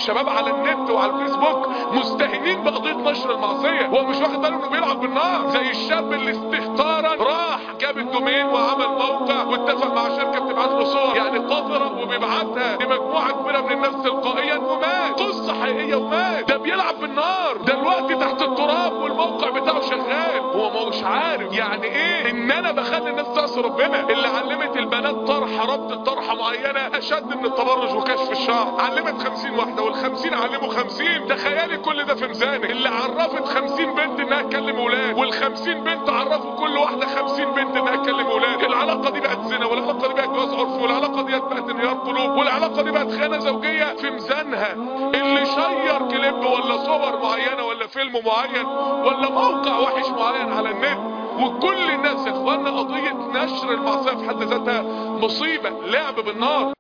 شباب على النت وعلى الفيسبوك مستهينين بقضيه نشر المعصيه هو مش واخد باله انه بيلعب بالنار زي الشاب اللي استهتارا راح جاب الدومين وعمل موقع واتفق مع شركه بتبعت له صور يعني قذره وبيبعتها لمجموعه كبيره من الناس تلقائيا ومات قصه حقيقيه ومات ده بيلعب بالنار ده الوقت تحت التراب والموقع بتاعه شغال هو ما مش عارف يعني ايه ان انا بخلي الناس تعصي ربنا اللي علمت البنات طرحه ربط طرحه معينه اشد من التبرج وكشف الشعر علمت 50 واحده وال50 علموا 50 تخيلي كل ده في ميزانك اللي عرفت 50 بنت انها تكلم اولاد وال50 بنت عرفوا كل واحده 50 بنت انها تكلم اولاد العلاقه دي بقت زنا والعلاقه دي بقت جواز عرفي والعلاقه دي بقت انهيار قلوب والعلاقه دي بقت خيانه زوجيه في ميزانها اللي شير كليب ولا صور معينه ولا فيلم معين ولا موقع وحش معين على النت وكل الناس يا اخوانا قضيه نشر المعصيه في حد ذاتها مصيبه لعب بالنار